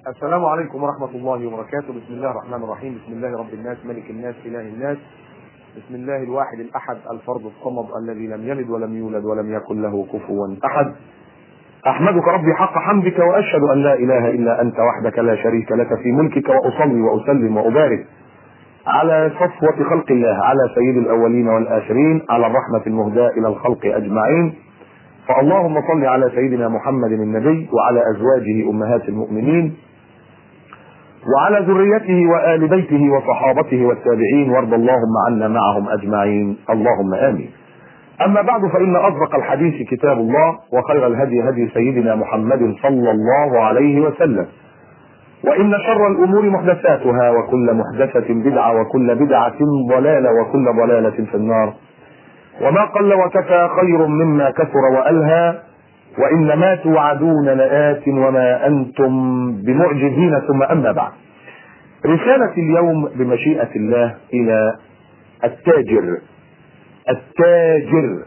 السلام عليكم ورحمة الله وبركاته بسم الله الرحمن الرحيم بسم الله رب الناس ملك الناس إله الناس بسم الله الواحد الأحد الفرد الصمد الذي لم يلد ولم يولد ولم يكن له كفوا أحد أحمدك ربي حق حمدك وأشهد أن لا إله إلا أنت وحدك لا شريك لك في ملكك وأصلي وأسلم وأبارك على صفوة خلق الله على سيد الأولين والآخرين على الرحمة المهداة إلى الخلق أجمعين فاللهم صل على سيدنا محمد النبي وعلى أزواجه أمهات المؤمنين وعلى ذريته وآل بيته وصحابته والتابعين وارض اللهم عنا معهم أجمعين اللهم آمين أما بعد فإن أصدق الحديث كتاب الله وخير الهدي هدي سيدنا محمد صلى الله عليه وسلم وإن شر الأمور محدثاتها وكل محدثة بدعة وكل بدعة ضلالة وكل ضلالة في النار وما قل وكفى خير مما كثر وألهى وإن ما توعدون لآت وما أنتم بمعجزين ثم أما بعد رسالة اليوم بمشيئة الله إلى التاجر التاجر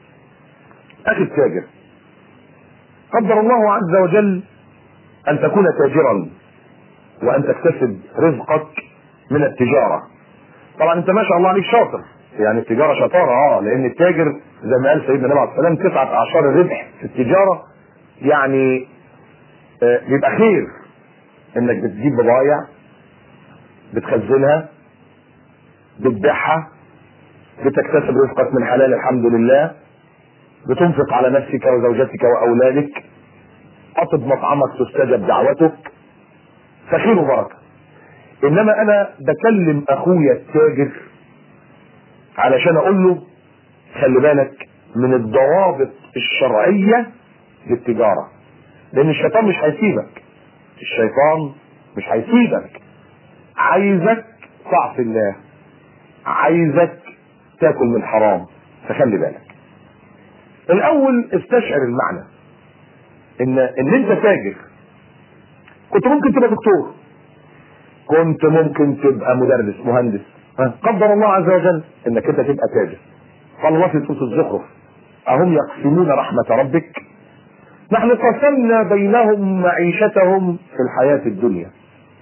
أخي التاجر قدر الله عز وجل أن تكون تاجرا وأن تكتسب رزقك من التجارة طبعا أنت ما شاء الله عليك شاطر يعني التجارة شطارة اه لأن التاجر زي ما قال سيدنا النبي عليه السلام تسعة أعشار الربح في التجارة يعني آه بيبقى خير إنك بتجيب بضايع بتخزنها بتبيعها بتكتسب رزقك من حلال الحمد لله بتنفق على نفسك وزوجتك واولادك اطب مطعمك تستجب دعوتك فخير وبركه انما انا بكلم اخويا التاجر علشان اقول له خلي بالك من الضوابط الشرعيه للتجاره لان الشيطان مش هيسيبك الشيطان مش هيسيبك عايزك تعصي الله عايزك تاكل من حرام فخلي بالك الاول استشعر المعنى ان ان انت تاجر كنت ممكن تبقى دكتور كنت ممكن تبقى مدرس مهندس ها؟ قدر الله عز وجل انك انت تبقى تاجر قال الله في سوره الزخرف اهم يقسمون رحمه ربك نحن قسمنا بينهم معيشتهم في الحياه الدنيا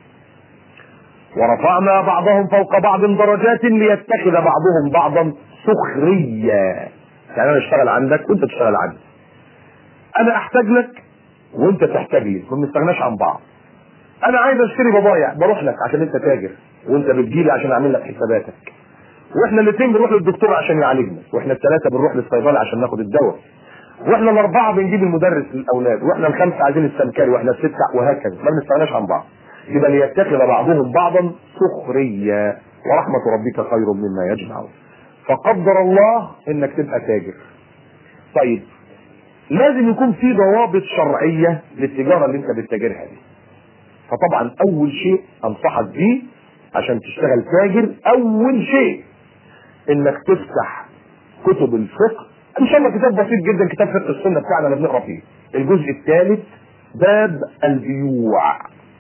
ورفعنا بعضهم فوق بعض درجات ليتخذ بعضهم بعضا سخريا يعني انا اشتغل عندك وانت تشتغل عندي انا احتاج لك وانت تحتاج لي ما بنستغناش عن بعض انا عايز اشتري بضايع بروح لك عشان انت تاجر وانت بتجيلي عشان اعمل لك حساباتك واحنا الاثنين بنروح للدكتور عشان يعالجنا واحنا الثلاثه بنروح للصيدلي عشان ناخد الدواء واحنا الاربعه بنجيب المدرس للاولاد واحنا الخمسه عايزين السمكري واحنا السته وهكذا ما بنستغناش عن بعض يبقى ليتخذ بعضهم بعضا سخريا ورحمة ربك خير مما يجمعون فقدر الله انك تبقى تاجر طيب لازم يكون في ضوابط شرعية للتجارة اللي انت بتتاجرها دي فطبعا اول شيء انصحك بيه عشان تشتغل تاجر اول شيء انك تفتح كتب الفقه ان شاء الله كتاب بسيط جدا كتاب فقه السنة بتاعنا اللي بنقرا فيه الجزء الثالث باب البيوع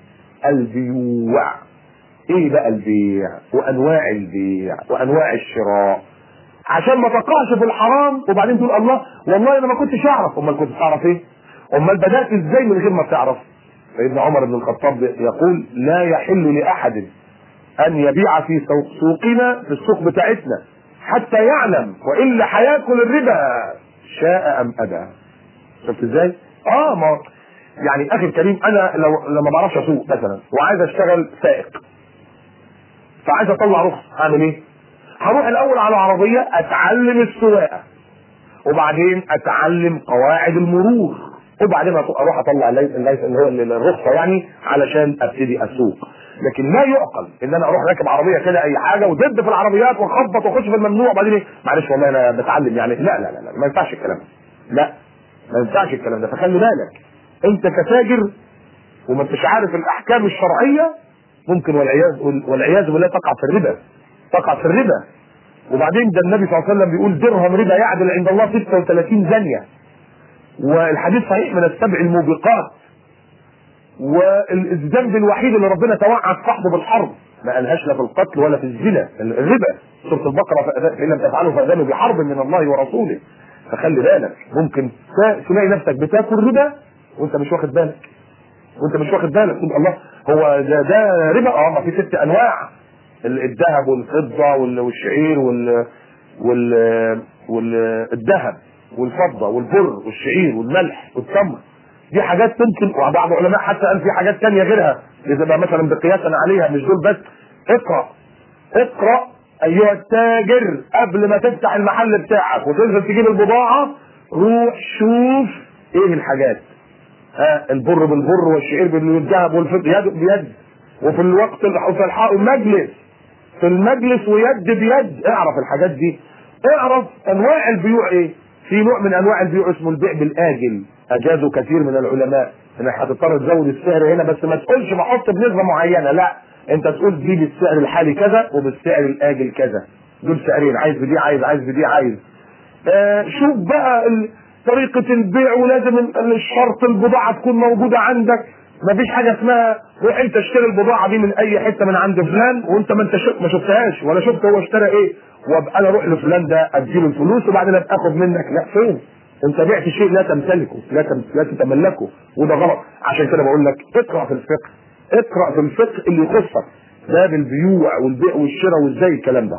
البيوع ايه بقى البيع وانواع البيع وانواع الشراء عشان ما تقعش في الحرام وبعدين تقول الله والله انا ما كنتش اعرف امال كنت تعرف ايه امال بدات ازاي من غير ما تعرف سيدنا عمر بن الخطاب يقول لا يحل لاحد ان يبيع في سوق سوقنا في السوق بتاعتنا حتى يعلم والا هياكل الربا شاء ام ابى شفت ازاي اه ما يعني اخي الكريم انا لو لما ما بعرفش اسوق مثلا وعايز اشتغل سائق فعايز اطلع رخصه اعمل ايه؟ هروح الاول على عربيه اتعلم السواقه وبعدين اتعلم قواعد المرور وبعدين اروح اطلع اللي هو الرخصه يعني علشان ابتدي اسوق لكن لا يعقل ان انا اروح راكب عربيه كده اي حاجه ودب في العربيات واخبط واخش في الممنوع وبعدين ايه معلش والله انا بتعلم يعني لا لا لا, لا ما ينفعش الكلام ده لا ما ينفعش الكلام ده فخلي بالك انت كتاجر وما انتش عارف الاحكام الشرعيه ممكن والعياذ والعياذ بالله تقع في الربا تقع في الربا وبعدين ده النبي صلى الله عليه وسلم بيقول درهم ربا يعدل عند الله 36 زانيه والحديث صحيح من السبع الموبقات والذنب الوحيد اللي ربنا توعد صاحبه بالحرب ما قالهاش لا في القتل ولا في الزنا الربا سوره البقره فان لم تفعلوا فاذنوا بحرب من الله ورسوله فخلي بالك ممكن تلاقي نفسك بتاكل ربا وانت مش واخد بالك وانت مش واخد بالك تقول الله هو ده, ده ربا اه ما في ست انواع ال- الذهب والفضه وال- والشعير وال وال والذهب والفضه والبر والشعير والملح والتمر دي حاجات ممكن وبعض العلماء حتى قال في حاجات تانية غيرها اذا بقى مثلا بقياسا عليها مش دول بس اقرا اقرا ايها التاجر قبل ما تفتح المحل بتاعك وتنزل تجيب البضاعه روح شوف ايه الحاجات ها البر بالبر والشعير بالذهب والفضه يد بيد وفي الوقت اللي في الحق المجلس في المجلس ويد بيد اعرف الحاجات دي اعرف انواع البيوع ايه في نوع من انواع البيوع اسمه البيع بالاجل اجازه كثير من العلماء انك هتضطر تزود السعر هنا بس ما تقولش بحط بنسبه معينه لا انت تقول دي بالسعر الحالي كذا وبالسعر الاجل كذا دول سعرين عايز بدي عايز عايز بدي عايز آه شوف بقى ال- طريقة البيع ولازم ال- الشرط البضاعة تكون موجودة عندك مفيش حاجة اسمها روح انت اشتري البضاعة دي من اي حتة من عند فلان وانت ما انت شف- ما شفتهاش ولا شفت هو اشترى ايه وابقى انا اروح لفلان ده اديله الفلوس وبعدين ابقى اخد منك لا فين انت بعت شيء لا تمتلكه لا تم... لا تتملكه وده غلط عشان كده بقول لك اقرا في الفقه اقرا في الفقه اللي يخصك باب البيوع والبيع والشراء وازاي الكلام ده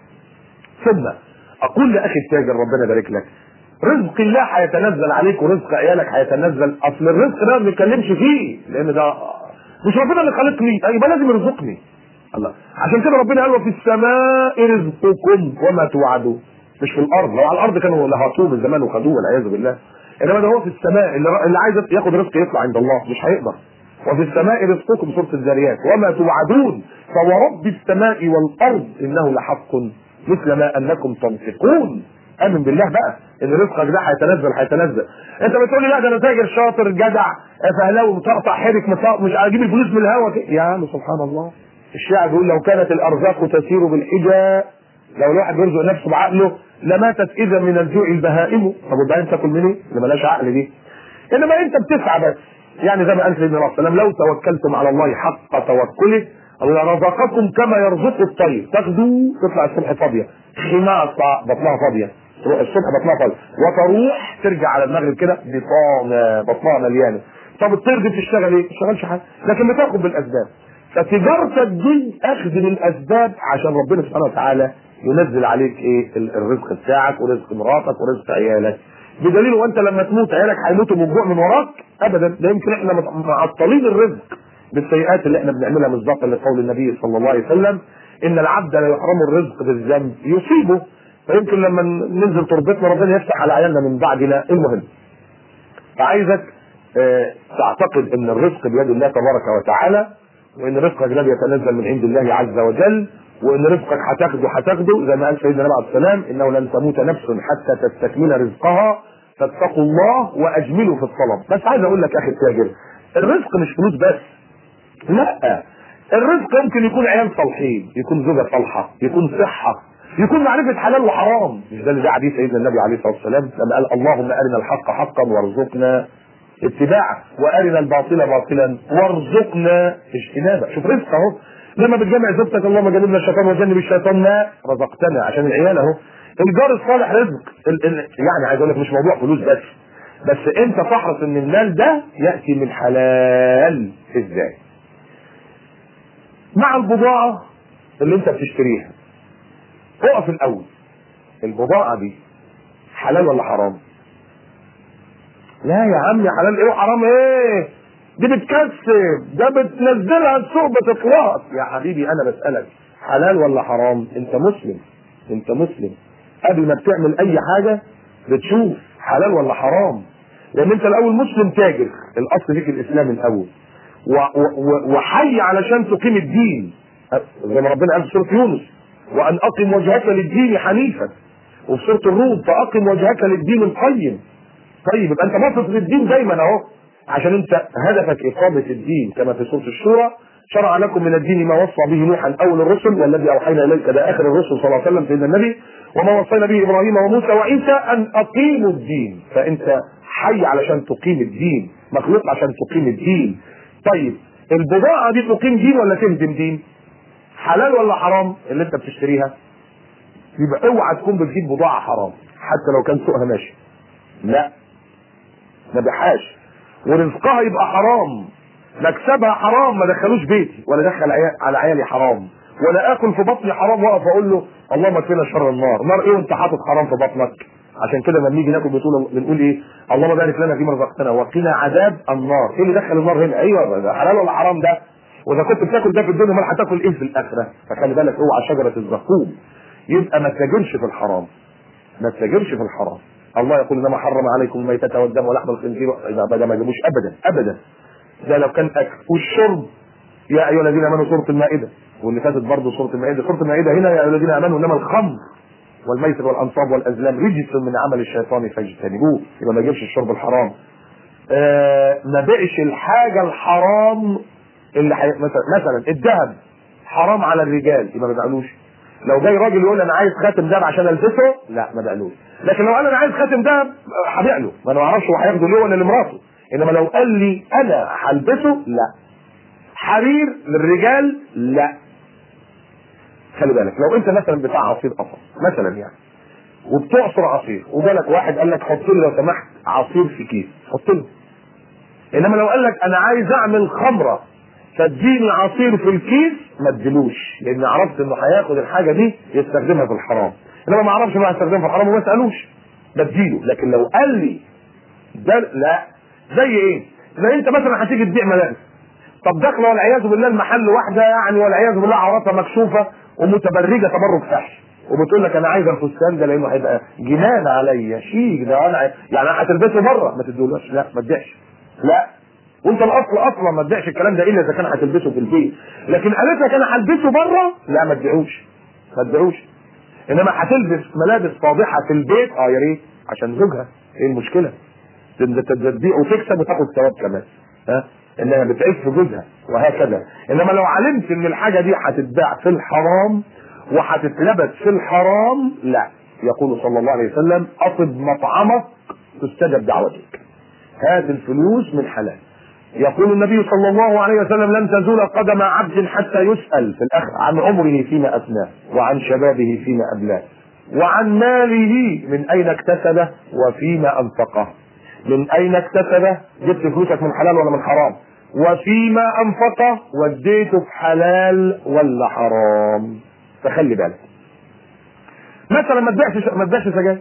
ثم اقول لاخي التاجر ربنا يبارك لك رزق الله هيتنزل عليك ورزق عيالك هيتنزل اصل الرزق ده ما بنتكلمش فيه لان ده مش ربنا اللي خلقني يبقى لازم يرزقني الله عشان كده ربنا قال وفي السماء رزقكم وما توعدون مش في الارض لو على الارض كانوا لهاتوه من زمان وخدوه والعياذ بالله انما ده هو في السماء اللي, اللي عايز ياخد رزق يطلع عند الله مش هيقدر وفي السماء رزقكم سوره الذاريات وما توعدون فورب السماء والارض انه لحق مثل ما انكم تنطقون امن بالله بقى ان رزقك ده هيتنزل هيتنزل انت بتقول لي لا ده انا تاجر شاطر جدع فهلاوي مطقطع حرك مطقطع مش هجيب الفلوس من الهوا كده يا عم سبحان الله الشاعر بيقول لو كانت الارزاق تسير بالحجى لو الواحد يرزق نفسه بعقله لماتت اذا من الجوع البهائم طب والبهائم تاكل منين؟ اللي مالهاش عقل دي انما انت بتسعى بس يعني زي ما قال سيدنا الله السلام لو توكلتم على الله حق توكله لرزقكم كما يرزق الطير تاخدوا تطلع الصبح فاضيه خماصه بطنها فاضيه تروح الصبح بطنها فاضيه وتروح ترجع على المغرب كده بطانه بطنها مليانه طب الطير دي بتشتغل ايه؟ ما بتشتغلش حاجه لكن بتاخد بالاسباب فتجارتك دي اخذ بالاسباب عشان ربنا سبحانه وتعالى ينزل عليك ايه ال- الرزق بتاعك ورزق مراتك ورزق عيالك بدليل وانت لما تموت عيالك هيموتوا من جوع من وراك ابدا ده يمكن احنا مت- معطلين الرزق بالسيئات اللي احنا بنعملها مصداقا لقول النبي صلى الله عليه وسلم ان العبد لا يحرم الرزق بالذنب يصيبه فيمكن لما ننزل تربتنا ربنا يفتح على عيالنا من بعدنا المهم فعايزك آه، تعتقد ان الرزق بيد الله تبارك وتعالى وان رزقك ده بيتنزل من عند الله عز وجل وان رزقك هتاخده هتاخده زي ما قال سيدنا النبي عليه السلام انه لن تموت نفس حتى تستكمل رزقها فاتقوا الله واجملوا في الطلب بس عايز اقول لك يا اخي التاجر الرزق مش فلوس بس لا الرزق يمكن يكون عيال صالحين يكون زوجة صالحة يكون صحة يكون معرفة حلال وحرام مش ده اللي ده حديث سيدنا النبي عليه الصلاة والسلام لما قال اللهم أرنا الحق حقا وارزقنا اتباعه وأرنا الباطل باطلا وارزقنا اجتنابه شوف رزق اهو لما بتجمع زوجتك اللهم جنبنا الشيطان وجنب الشيطان ما رزقتنا عشان العيال اهو الجار الصالح رزق ال ال يعني عايز اقول لك مش موضوع فلوس بس بس انت تحرص ان المال ده ياتي من حلال ازاي مع البضاعة اللي انت بتشتريها اقف الاول البضاعة دي حلال ولا حرام لا يا عم يا حلال ايه وحرام ايه دي بتكسب ده بتنزلها السوق بتطلق يا حبيبي انا بسألك حلال ولا حرام انت مسلم انت مسلم قبل ما بتعمل اي حاجة بتشوف حلال ولا حرام لان انت الاول مسلم تاجر الاصل فيك الاسلام الاول و- و- وحي علشان تقيم الدين زي ما ربنا قال في سوره يونس وان اقم وجهك للدين حنيفا وفي سوره الروم فاقم وجهك للدين القيم طيب يبقى انت باصص للدين دايما اهو عشان انت هدفك اقامه الدين كما في سوره الشورى شرع لكم من الدين ما وصى به نوحا اول الرسل والذي اوحينا اليك ده اخر الرسل صلى الله عليه وسلم سيدنا النبي وما وصينا به ابراهيم وموسى وعيسى ان اقيموا الدين فانت حي علشان تقيم الدين مخلوق عشان تقيم الدين طيب البضاعه دي تقيم دين ولا تهدم دين حلال ولا حرام اللي انت بتشتريها يبقى اوعى تكون بتجيب بضاعه حرام حتى لو كان سوقها ماشي لا ما بحاش ورزقها يبقى حرام مكسبها حرام ما دخلوش بيتي ولا دخل عيال على عيالي حرام ولا اكل في بطني حرام واقف اقول له اللهم اكفنا شر النار نار ايه وانت حاطط حرام في بطنك عشان كده لما نيجي ناكل بتقول بنقول ايه اللهم بارك لنا فيما رزقتنا وقنا عذاب النار ايه اللي دخل النار هنا ايوه ده حلال ولا حرام ده واذا كنت بتاكل ده في الدنيا امال هتاكل ايه في الاخره فخلي بالك اوعى شجره الزقوم يبقى ما تتاجرش في الحرام ما تتاجرش في الحرام الله يقول انما حرم عليكم الميتة والدم ولحم الخنزير اذا ده ما جابوش ابدا ابدا ده لو كان اكل والشرب يا ايها الذين امنوا سوره المائده واللي فاتت برضه سوره المائده سوره المائده هنا يا ايها الذين امنوا انما الخمر والميسر والانصاب والازلام رجس من عمل الشيطان فاجتنبوه يبقى ما يجيبش الشرب الحرام آه ما بيعش الحاجه الحرام اللي حي... مثلا مثلا الذهب حرام على الرجال يبقى ما بيعملوش لو جاي راجل يقول انا عايز خاتم ذهب عشان البسه لا ما بقلوش لكن لو قال انا عايز خاتم ذهب هبيع له ما انا ما اعرفش هو هياخده ليه ولا لمراته انما لو قال لي انا هلبسه لا حرير للرجال لا خلي بالك لو انت مثلا بتاع عصير قصب مثلا يعني وبتعصر عصير وجالك واحد قال لك حط لي لو سمحت عصير في كيس حط له انما لو قال لك انا عايز اعمل خمره فاديني عصير في الكيس ما اديلوش لان عرفت انه هياخد الحاجه دي يستخدمها في الحرام انما ما اعرفش انه هيستخدمها في الحرام وما اسالوش بديله لكن لو قال لي ده لا زي ايه؟ زي انت مثلا هتيجي تبيع ملابس طب داخله والعياذ بالله المحل واحده يعني والعياذ بالله عورتها مكشوفه ومتبرجه تبرج فحش وبتقول لك انا عايز الفستان ده لانه هيبقى جنان عليا شيك ده انا يعني هتلبسه بره ما تدولوش لا ما تبيعش لا وانت الاصل اصلا ما تبيعش الكلام ده الا اذا كان هتلبسه في البيت لكن قالت لك انا هلبسه بره لا ما تبيعوش ما تبيعوش انما هتلبس ملابس فاضحه في البيت اه يا ريت عشان زوجها ايه المشكله تبيع وتكسب وتاخد ثواب كمان ها انها بتعيش في جوزها وهكذا انما لو علمت ان الحاجه دي هتتباع في الحرام وهتتلبس في الحرام لا يقول صلى الله عليه وسلم اطب مطعمك تستجب دعوتك هات الفلوس من حلال يقول النبي صلى الله عليه وسلم لن تزول قدم عبد حتى يسأل في الأخ عن عمره فيما أفناه وعن شبابه فيما أبلاه وعن ماله من أين اكتسبه وفيما أنفقه من أين اكتسبه جبت فلوسك من حلال ولا من حرام وفيما أنفقه وديته في حلال ولا حرام فخلي بالك مثلا ما تبيعش ما تبيعش سجاير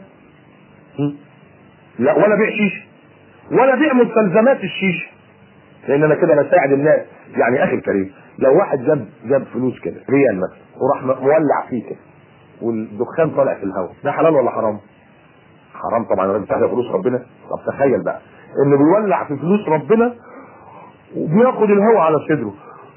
لا ولا بيع شيشه ولا بيع مستلزمات الشيشه لان انا كده بساعد الناس يعني اخي الكريم لو واحد جاب جاب فلوس كده ريال مثلا وراح مولع فيه كده والدخان طالع في الهواء ده حلال ولا حرام؟ حرام طبعا الراجل بتاع فلوس ربنا طب تخيل بقى انه بيولع في فلوس ربنا وبياخد الهواء على صدره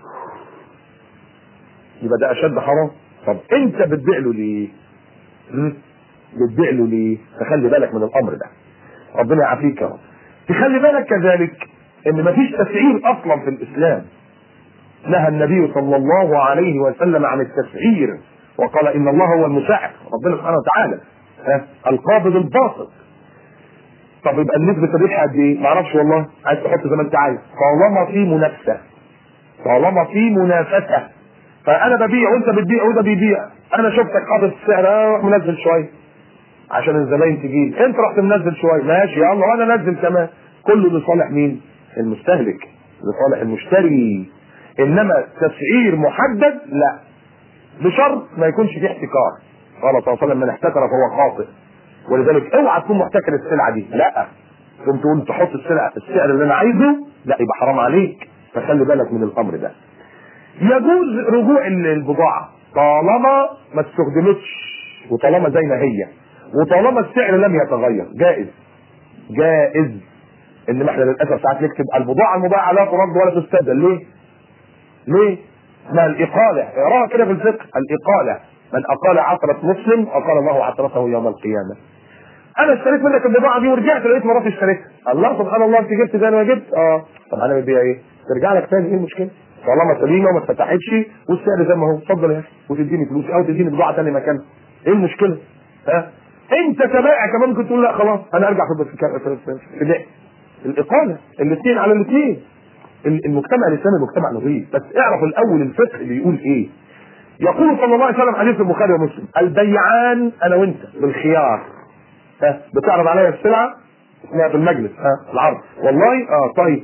يبقى ده اشد حرام طب انت بتبيع له ليه؟ بتبيع له ليه؟ فخلي بالك من الامر ده ربنا يعافيك يا رب تخلي بالك كذلك ان مفيش تسعير اصلا في الاسلام نهى النبي صلى الله عليه وسلم عن التسعير وقال ان الله هو المساعر ربنا سبحانه وتعالى ها القابض الباسط طب يبقى النسبة الربح قد ايه؟ معرفش والله عايز تحط زي ما انت عايز طالما في منافسة طالما في منافسة فانا ببيع وانت بتبيع وده بيبيع انا شفتك حاطط السعر اروح منزل شويه عشان الزباين تجيب انت رحت منزل شويه ماشي يلا وانا انزل كمان كله لصالح مين؟ المستهلك لصالح المشتري انما تسعير محدد لا بشرط ما يكونش فيه احتكار قال صلى الله عليه وسلم من احتكر فهو خاطئ ولذلك اوعى تكون محتكر السلعه دي لا تقوم تقول تحط السلعه السعر اللي انا عايزه لا يبقى حرام عليك فخلي بالك من الامر ده يجوز رجوع البضاعه طالما ما استخدمتش وطالما زي ما هي وطالما السعر لم يتغير جائز جائز انما احنا للاسف ساعات نكتب البضاعه المباعه لا ترد ولا تستبدل ليه؟ ليه؟ اسمها الاقاله اقراها كده في الفقه الاقاله من اقال عثره مسلم اقال الله عثرته يوم القيامه انا اشتريت منك البضاعه دي ورجعت لقيت مراتي اشتريتها الله سبحان الله انت جبت زي ما جبت اه طب انا ببيع ايه؟ ترجع لك تاني ايه المشكله؟ طالما سليمه وما اتفتحتش والسعر زي ما هو اتفضل يا اخي وتديني فلوس او تديني بضاعه ثانيه مكانها ايه المشكله؟ ها؟ انت كبائع كمان ممكن تقول لا خلاص انا ارجع في في في, في بيع الاقاله الاثنين على الاثنين المجتمع الاسلامي مجتمع نظيف بس اعرف الاول الفقه بيقول ايه يقول صلى الله عليه وسلم حديث البخاري ومسلم البيعان انا وانت بالخيار ها بتعرض عليا السلعه اسمها في المجلس ها العرض والله اه طيب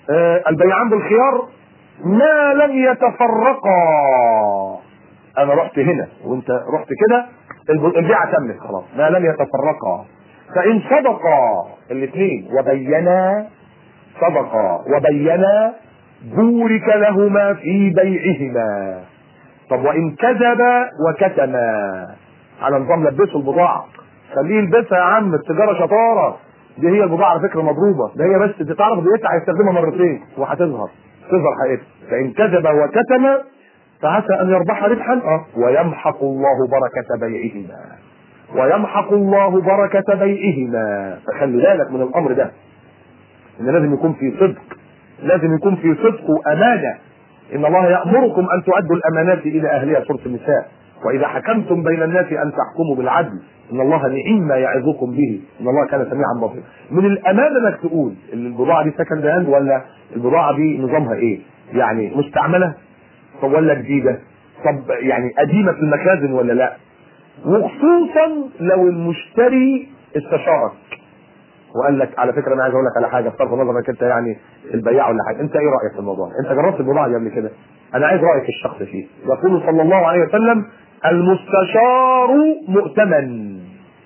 آه البيعان بالخيار ما لم يتفرقا انا رحت هنا وانت رحت كده الب- البيعه تمت خلاص ما لم يتفرقا فان صدقا الاثنين وبينا صدقا وبينا بورك لهما في بيعهما طب وان كذبا وكتما على نظام لبسوا البضاعه خليه يلبسها يا عم التجاره شطاره دي هي البضاعه على فكره مضروبه ده هي بس تعرف بقيتها هيستخدمها مرتين وهتظهر تظهر حقيقتها فان كذب وكتم فعسى ان يربح ربحا اه ويمحق الله بركه بيعهما ويمحق الله بركه بيعهما فخلي بالك من الامر ده ان لازم يكون في صدق لازم يكون في صدق وامانه ان الله يامركم ان تؤدوا الامانات الى اهلها سوره النساء واذا حكمتم بين الناس ان تحكموا بالعدل ان الله نعم ما يعظكم به ان الله كان سميعا بصيرا من الامانه انك تقول ان البضاعه دي سكند هاند ولا البضاعه دي نظامها ايه يعني مستعمله طب ولا جديده طب يعني قديمه في المخازن ولا لا وخصوصا لو المشتري استشارك وقال لك على فكره انا عايز اقول لك على حاجه بصرف النظر انك انت يعني البياع ولا حاجه انت ايه رايك في الموضوع انت جربت البضاعه دي قبل كده انا عايز رايك الشخص فيه يقول صلى الله عليه وسلم المستشار مؤتمن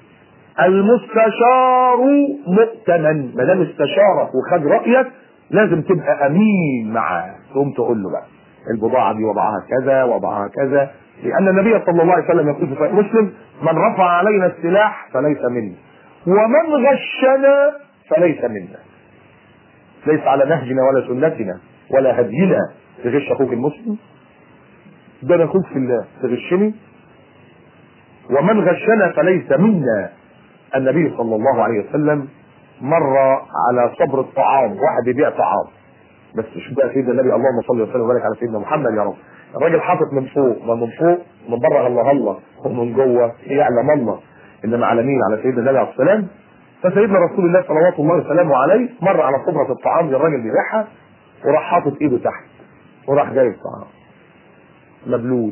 المستشار مؤتمن ما دام استشارك وخد رايك لازم تبقى امين معاه تقوم تقول له بقى البضاعه دي وضعها كذا وضعها كذا لان النبي صلى الله عليه وسلم يقول في صحيح مسلم من رفع علينا السلاح فليس منا ومن غشنا فليس منا ليس على نهجنا ولا سنتنا ولا هدينا تغش اخوك المسلم ده انا اخوك في الله تغشني ومن غشنا فليس منا النبي صلى الله عليه وسلم مر على صبر الطعام واحد بيبيع طعام بس شوف بقى سيدنا النبي اللهم صل وسلم وبارك على سيدنا محمد يا رب الراجل حاطط من فوق ما من فوق من بره الله الله ومن جوه يعلم الله انما على مين على سيدنا النبي عليه السلام فسيدنا رسول الله صلوات الله وسلامه عليه مر على صبرة الطعام اللي الراجل بيبيعها وراح حاطط ايده تحت وراح جايب طعام مبلول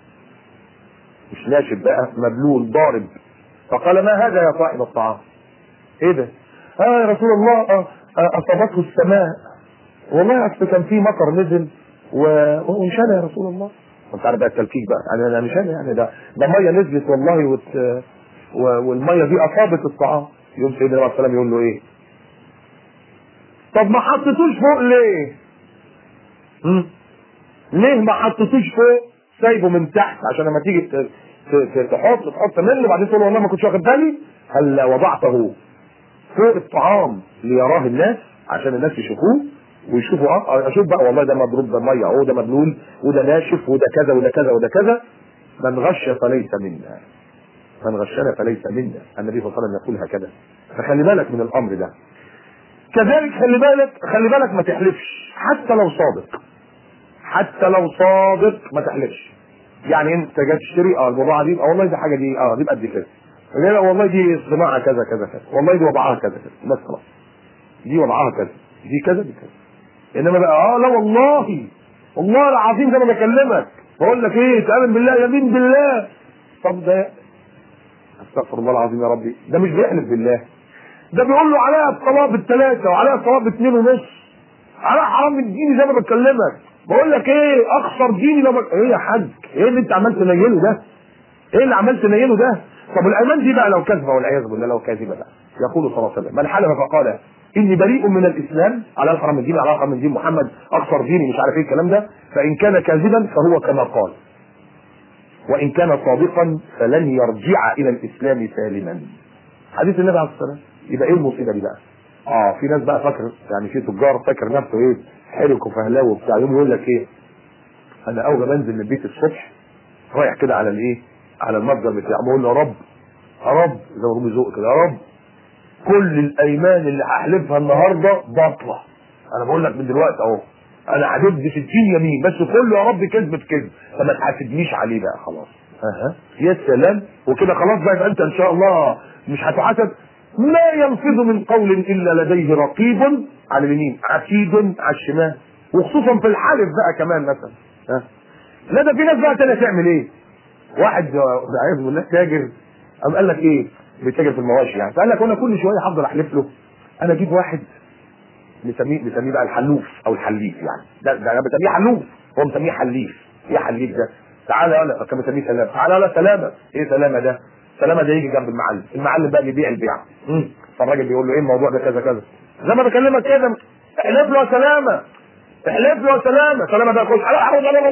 مش ناشف بقى مبلول ضارب فقال ما هذا يا صاحب الطعام ايه ده اه يا رسول الله آه آه اصابته السماء والله اصل كان في مطر نزل و- وانشال يا رسول الله انت عارف بقى التلكيك بقى يعني انا مش أنا يعني ده ده ميه نزلت والله وت... و- والميه دي اصابت الطعام يوم سيدنا عليه السلام يقول له ايه طب ما حطيتوش فوق ليه مم؟ ليه ما حطيتوش فوق سايبه من تحت عشان لما تيجي ت- ت- ت- تحط تحط منه وبعدين تقول والله ما كنتش واخد بالي هل وضعته فوق الطعام ليراه الناس عشان الناس يشوفوه ويشوفوا اه اشوف بقى والله ده مضروب بميه اهو ده مبلول وده ناشف وده كذا وده كذا وده كذا من غش فليس منا من غشنا فليس منا النبي صلى الله عليه وسلم يقول هكذا فخلي بالك من الامر ده كذلك خلي بالك خلي بالك ما تحلفش حتى لو صادق حتى لو صادق ما تحلفش يعني انت جاي تشتري اه البضاعه دي اه والله دي حاجه دي اه دي بقد كده لا والله دي صناعه كذا كذا كذا والله دي وضعها كذا كذا بس خلاص دي وضعها كذا دي كذا دي كذا انما بقى اه لا والله والله العظيم ده انا بكلمك بقول لك ايه تامن بالله يمين بالله طب ده استغفر الله العظيم يا ربي ده مش بيحلف بالله ده بيقول له عليها الطلاق بالثلاثه وعليها الطلاق باثنين ونص عليها حرام الديني زي ما بكلمك بقول لك ايه اخسر ديني لو بك... ايه يا حاج ايه اللي انت عمال تنيله ده ايه اللي عمال تنيله ده طب الايمان دي بقى لو كذبه والعياذ بالله لو كاذبه بقى يقول صلى الله عليه وسلم من حلف فقال اني بريء من الاسلام على الحرام الدين على الحرام الدين محمد اخسر ديني مش عارف ايه الكلام ده فان كان كاذبا فهو كما قال وان كان صادقا فلن يرجع الى الاسلام سالما حديث النبي عليه الصلاه والسلام يبقى ايه المصيبه دي بقى اه في ناس بقى فاكر يعني في تجار فاكر نفسه ايه حرك وفهلاوي وبتاع يوم يقول لك ايه انا اول ما بنزل من البيت الصبح رايح كده على الايه على المتجر بتاعه بقول له يا رب يا رب زي ما بيقولوا ذوق كده يا رب كل الايمان اللي هحلفها النهارده باطله انا بقول لك من دلوقتي اهو انا هدب 60 يمين بس كله يا رب كذب بكذب فما تحاسبنيش عليه بقى خلاص اها يا سلام وكده خلاص بقى يبقى انت ان شاء الله مش هتحاسب ما ينفذ من قول الا لديه رقيب على اليمين عتيد على الشمال وخصوصا في الحلف بقى كمان مثلا ها لا ده في ناس بقى تانية تعمل ايه واحد عايز بالله تاجر قام قال لك ايه بيتاجر في المواشي يعني فقال لك وانا كل شويه هفضل احلف له انا اجيب واحد مسميه مسميه بقى الحلوف او الحليف يعني ده ده انا بسميه حلوف هو مسميه حليف ايه حليف ده تعالى يلا كان مسميه سلامه تعالى يلا سلامه ايه سلامه ده سلامه ده يجي جنب المعلم المعلم بقى بيبيع البيع مم. فالراجل بيقول له ايه الموضوع ده كذا كذا زي ما بكلمك كده احلف له يا سلامه احلف له يا سلامه سلامه ده يخش احلف له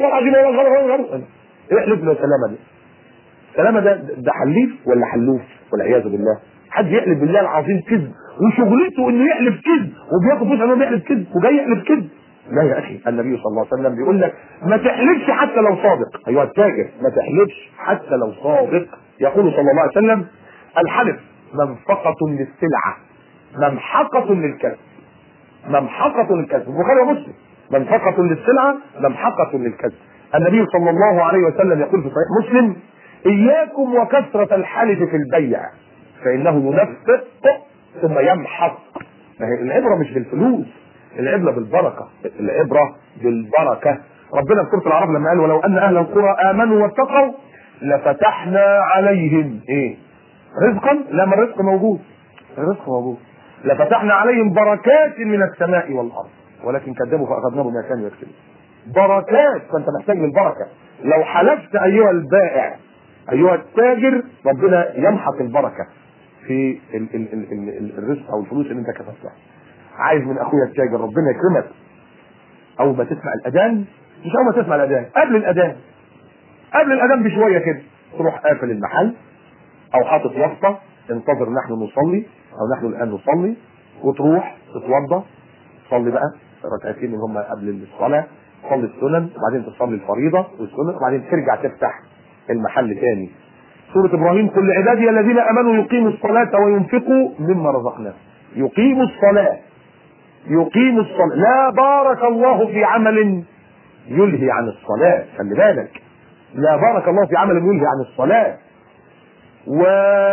يا سلامه دي سلامه ده ده حليف ولا حلوف والعياذ بالله حد يحلف بالله العظيم كذب وشغلته انه يحلف كذب وبياخد فلوس انه يحلف كذب وجاي يحلف كذب لا يا اخي النبي صلى الله عليه وسلم بيقول لك ما تحلفش حتى لو صادق ايها التاجر ما تحلفش حتى لو صادق يقول صلى الله عليه وسلم الحلف منفقة للسلعة ممحقة للكذب ممحقة للكذب البخاري ومسلم منفقة للسلعة ممحقة للكذب النبي صلى الله عليه وسلم يقول في صحيح مسلم إياكم وكثرة الحلف في البيع فإنه ينفق ثم يمحق العبرة مش بالفلوس العبرة بالبركة العبرة بالبركة ربنا في سورة العرب لما قال ولو أن أهل القرى آمنوا واتقوا لفتحنا عليهم إيه رزقا لما الرزق موجود الرزق موجود لفتحنا عليهم بركات من السماء والأرض ولكن كذبوا فأخذناهم بما كانوا يكسبون بركات فأنت محتاج للبركة لو حلفت أيها البائع أيها التاجر ربنا يمحق البركة في ال ال ال ال ال الرزق او الفلوس اللي انت كسبتها عايز من اخويا التاجر ربنا يكرمك اول ما تسمع الاذان مش اول ما تسمع الاذان قبل الاذان قبل الاذان بشويه كده تروح قافل المحل او حاطط واسطه انتظر نحن نصلي او نحن الان نصلي وتروح تتوضا تصلي بقى ركعتين اللي هم قبل الصلاه تصلي السنن وبعدين تصلي الفريضه والسنن وبعدين ترجع تفتح المحل تاني سورة إبراهيم كل عبادي الذين آمنوا يقيموا الصلاة وينفقوا مما رزقناهم يقيموا الصلاة يقيموا الصلاة لا بارك الله في عمل يلهي عن الصلاة خلي بالك لا بارك الله في عمل يلهي عن الصلاة و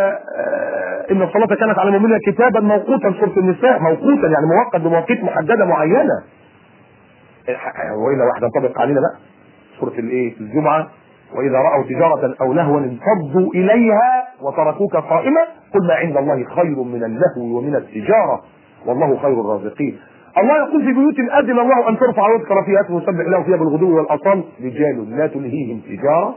ان الصلاة كانت على المؤمنين كتابا موقوتا سورة النساء موقوتا يعني موقت بمواقيت محددة معينة والا واحدة تنطبق علينا بقى سورة الايه الجمعة واذا راوا تجاره او لهوا انفضوا اليها وتركوك قائمه قل ما عند الله خير من اللهو ومن التجاره والله خير الرازقين الله يقول في بيوت اذن الله ان ترفع ويذكر فيها اسمه يسبح له فيها بالغدو والاصال رجال لا تلهيهم تجاره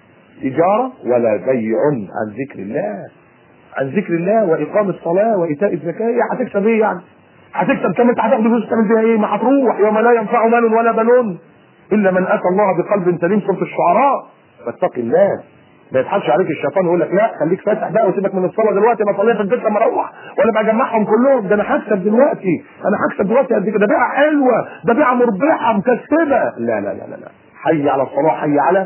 تجاره ولا بيع عن ذكر الله عن ذكر الله واقام الصلاه وايتاء الزكاه إيه هتكسب ايه يعني؟ هتكسب كم انت هتاخد فلوس تعمل بيها ايه؟ ما هتروح يوم لا ينفع مال ولا بنون الا من اتى الله بقلب سليم سوره الشعراء فاتق الله ما يضحكش عليك الشيطان ويقول لك لا خليك فاتح بقى وسيبك من الصلاه دلوقتي ما صليت في البيت لما اروح ولا بقى اجمعهم كلهم ده انا هكسب دلوقتي انا هكسب دلوقتي قد كده ده بيعه حلوه ده بيعه مربحه مكسبه لا لا لا لا لا حي على الصلاه حي على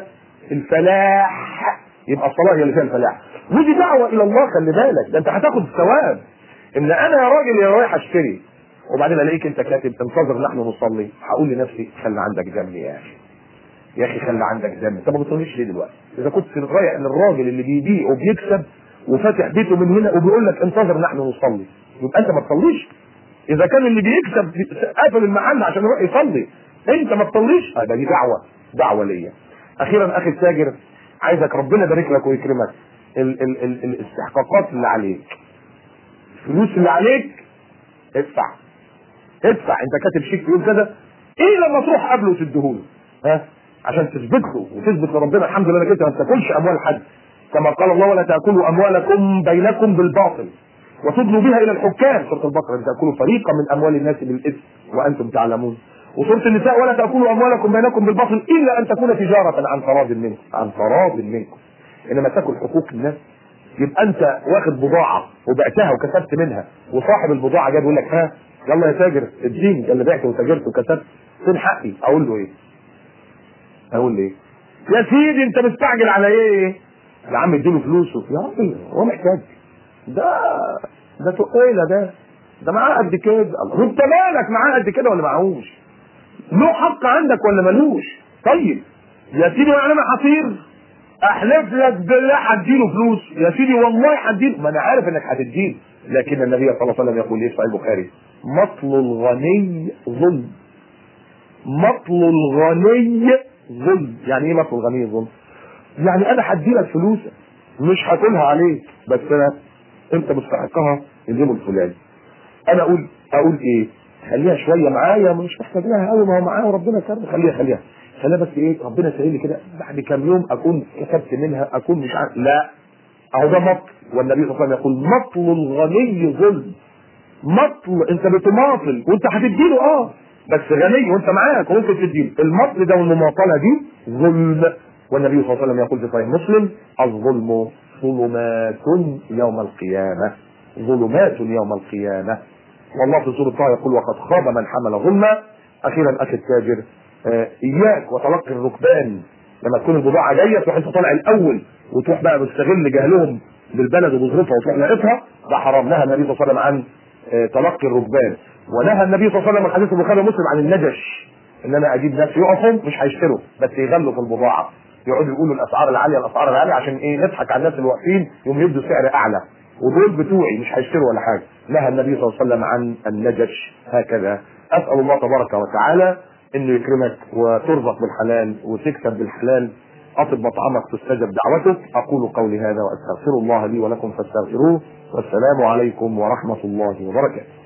الفلاح يبقى الصلاه هي اللي فيها الفلاح ودي دعوه الى الله خلي بالك ده انت هتاخد ثواب ان انا يا راجل يا رايح اشتري وبعدين الاقيك انت كاتب انتظر نحن نصلي هقول لنفسي خلي عندك دم يا اخي يا اخي خلي عندك دم طب ما بتصليش ليه دلوقتي اذا كنت رايح للراجل اللي بيبيع وبيكسب وفاتح بيته من هنا وبيقول لك انتظر نحن نصلي يبقى انت ما تصليش اذا كان اللي بيكسب قافل المحل عشان يروح يصلي انت ما تصليش هذا دي دعوه دعوه ليا اخيرا اخي التاجر عايزك ربنا يبارك لك ويكرمك ال ال ال الاستحقاقات اللي عليك الفلوس اللي عليك ادفع ادفع انت كاتب شيك يقول كذا ايه لما تروح قبله وتديهوله ها عشان تثبت له وتثبت لربنا الحمد لله انك انت ما تاكلش اموال حد كما قال الله ولا تاكلوا اموالكم بينكم بالباطل وتدلوا بها الى الحكام سوره البقره ان تاكلوا فريقا من اموال الناس بالاثم وانتم تعلمون وسوره النساء ولا تاكلوا اموالكم بينكم بالباطل الا ان تكون تجاره عن تراض منكم عن تراض منكم انما تاكل حقوق الناس يبقى انت واخد بضاعه وبعتها وكسبت منها وصاحب البضاعه جاي يقول لك ها يلا يا تاجر اديني ده اللي بعت وتاجرت وكسبت فين حقي اقول له ايه اقول ايه يا سيدي انت مستعجل على ايه يا عم اديله فلوسه يا راجل هو محتاج ده ده تقيلة ده ده معاه قد كده الله وانت مالك معاه قد كده ولا معهوش له حق عندك ولا ملوش طيب يا سيدي وانا حصير احلف لك بالله هديله فلوس يا سيدي والله هديله ما انا عارف انك هتديله لكن النبي صلى الله عليه وسلم يقول ايه في البخاري مطل الغني ظلم مطل الغني ظلم يعني ايه مطل الغني ظلم يعني انا هدي لك فلوسك مش هاكلها عليك بس انا انت مستحقها اليوم الفلاني انا اقول اقول ايه خليها شويه معايا مش محتاج لها قوي ما هو معايا وربنا كرم خليها خليها خليها بس ايه ربنا يسهل لي كده بعد كام يوم اكون كسبت منها اكون مش عارف لا اهو ده مطل والنبي صلى الله عليه وسلم يقول مطل الغني ظلم مطل انت بتماطل وانت هتديله اه بس غني وانت معاك وممكن تديله المطل ده والمماطله دي ظلم والنبي صلى الله عليه وسلم يقول في صحيح مسلم الظلم ظلمات يوم القيامه ظلمات يوم القيامه والله في سوره طه يقول وقد خاب من حمل ظلما اخيرا اخي التاجر آه اياك وتلقي الركبان لما تكون البضاعه جايه تروح انت طالع الاول وتروح بقى مستغل جهلهم بالبلد وبظروفها وتروح لاقطها ده حرام نهى النبي صلى الله عليه وسلم عن آه تلقي الركبان ونهى النبي صلى الله عليه وسلم من حديث البخاري ومسلم عن النجش ان انا اجيب ناس يقفوا مش هيشتروا بس يغلوا في البضاعه يقعدوا يقولوا الاسعار العاليه الاسعار العاليه عشان ايه نضحك على الناس اللي واقفين يوم يدوا سعر اعلى ودول بتوعي مش هيشتروا ولا حاجه نهى النبي صلى الله عليه وسلم عن النجش هكذا اسال الله تبارك وتعالى انه يكرمك وترزق بالحلال وتكسب بالحلال اطب مطعمك تستجب دعوتك اقول قولي هذا واستغفر الله لي ولكم فاستغفروه والسلام عليكم ورحمه الله وبركاته